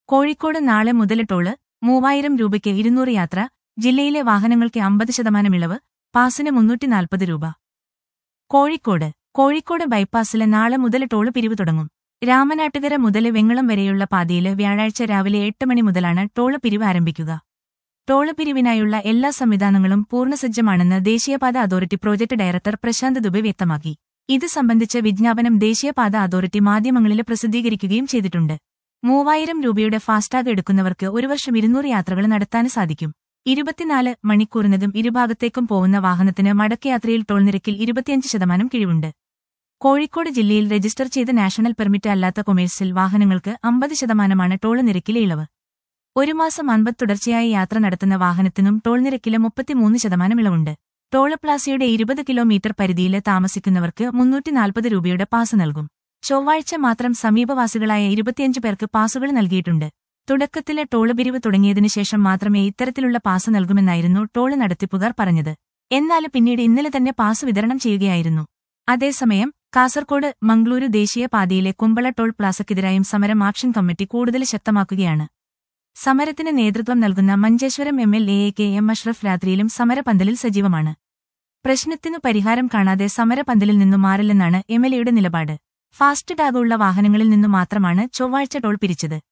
കോഴിക്കോട് നാളെ മുതൽ ടോള് മൂവായിരം രൂപയ്ക്ക് ഇരുന്നൂറ് യാത്ര ജില്ലയിലെ വാഹനങ്ങൾക്ക് അമ്പത് ശതമാനം ഇളവ് പാസിന് മുന്നൂറ്റി നാൽപ്പത് രൂപ കോഴിക്കോട് കോഴിക്കോട് ബൈപ്പാസില് നാളെ മുതൽ ടോള് പിരിവ് തുടങ്ങും രാമനാട്ടുകര മുതൽ വെങ്ങളം വരെയുള്ള പാതയില് വ്യാഴാഴ്ച രാവിലെ എട്ട് മണി മുതലാണ് ടോള് പിരിവ് ആരംഭിക്കുക ടോള് പിരിവിനായുള്ള എല്ലാ സംവിധാനങ്ങളും പൂർണ്ണസജ്ജമാണെന്ന് ദേശീയപാത authority project director Prashant Dubey വ്യക്തമാക്കി ഇത് സംബന്ധിച്ച വിജ്ഞാപനം ദേശീയപാത അതോറിറ്റി മാധ്യമങ്ങളിൽ പ്രസിദ്ധീകരിക്കുകയും ചെയ്തിട്ടുണ്ട് മൂവായിരം രൂപയുടെ ഫാസ്ടാഗ് എടുക്കുന്നവർക്ക് ഒരു വർഷം ഇരുന്നൂറ് യാത്രകൾ നടത്താൻ സാധിക്കും ഇരുപത്തിനാല് മണിക്കൂറിനതും ഇരുഭാഗത്തേക്കും പോകുന്ന വാഹനത്തിന് മടക്കയാത്രയിൽ ടോൾ നിരക്കിൽ ഇരുപത്തിയഞ്ച് ശതമാനം കിഴിവുണ്ട് കോഴിക്കോട് ജില്ലയിൽ രജിസ്റ്റർ ചെയ്ത നാഷണൽ പെർമിറ്റ് അല്ലാത്ത കൊമേഴ്സ്യൽ വാഹനങ്ങൾക്ക് അമ്പത് ശതമാനമാണ് ടോൾ നിരക്കിലെ ഇളവ് ഒരു മാസം അൻപത് തുടർച്ചയായി യാത്ര നടത്തുന്ന വാഹനത്തിനും ടോൾ നിരക്കില് മുപ്പത്തിമൂന്ന് ശതമാനം ഇളവുണ്ട് ടോൾ പ്ലാസയുടെ ഇരുപത് കിലോമീറ്റർ പരിധിയിൽ താമസിക്കുന്നവർക്ക് മുന്നൂറ്റി നാൽപ്പത് രൂപയുടെ പാസ് നൽകും ചൊവ്വാഴ്ച മാത്രം സമീപവാസികളായ ഇരുപത്തിയഞ്ച് പേർക്ക് പാസുകൾ നൽകിയിട്ടുണ്ട് തുടക്കത്തിലെ ടോള് പിരിവ് തുടങ്ങിയതിനു ശേഷം മാത്രമേ ഇത്തരത്തിലുള്ള പാസ് നൽകുമെന്നായിരുന്നു ടോള് നടത്തിപ്പുകാർ പറഞ്ഞത് എന്നാൽ പിന്നീട് ഇന്നലെ തന്നെ പാസ് വിതരണം ചെയ്യുകയായിരുന്നു അതേസമയം കാസർകോട് മംഗളൂരു ദേശീയ പാതയിലെ കുമ്പള ടോൾ പ്ലാസയ്ക്കെതിരായും സമരം ആക്ഷൻ കമ്മിറ്റി കൂടുതൽ ശക്തമാക്കുകയാണ് സമരത്തിന് നേതൃത്വം നൽകുന്ന Manjeshwaram M L A K M Ashraf രാത്രിയിലും സമരപന്തലിൽ സജീവമാണ് പ്രശ്നത്തിനു പരിഹാരം കാണാതെ സമരപന്തലിൽ നിന്നു മാറില്ലെന്നാണ് എം എൽ എയുടെ നിലപാട് ഫാസ്റ്റ് ടാഗുള്ള വാഹനങ്ങളിൽ നിന്നു മാത്രമാണ് ചൊവ്വാഴ്ച ടോൾ പിരിച്ചത്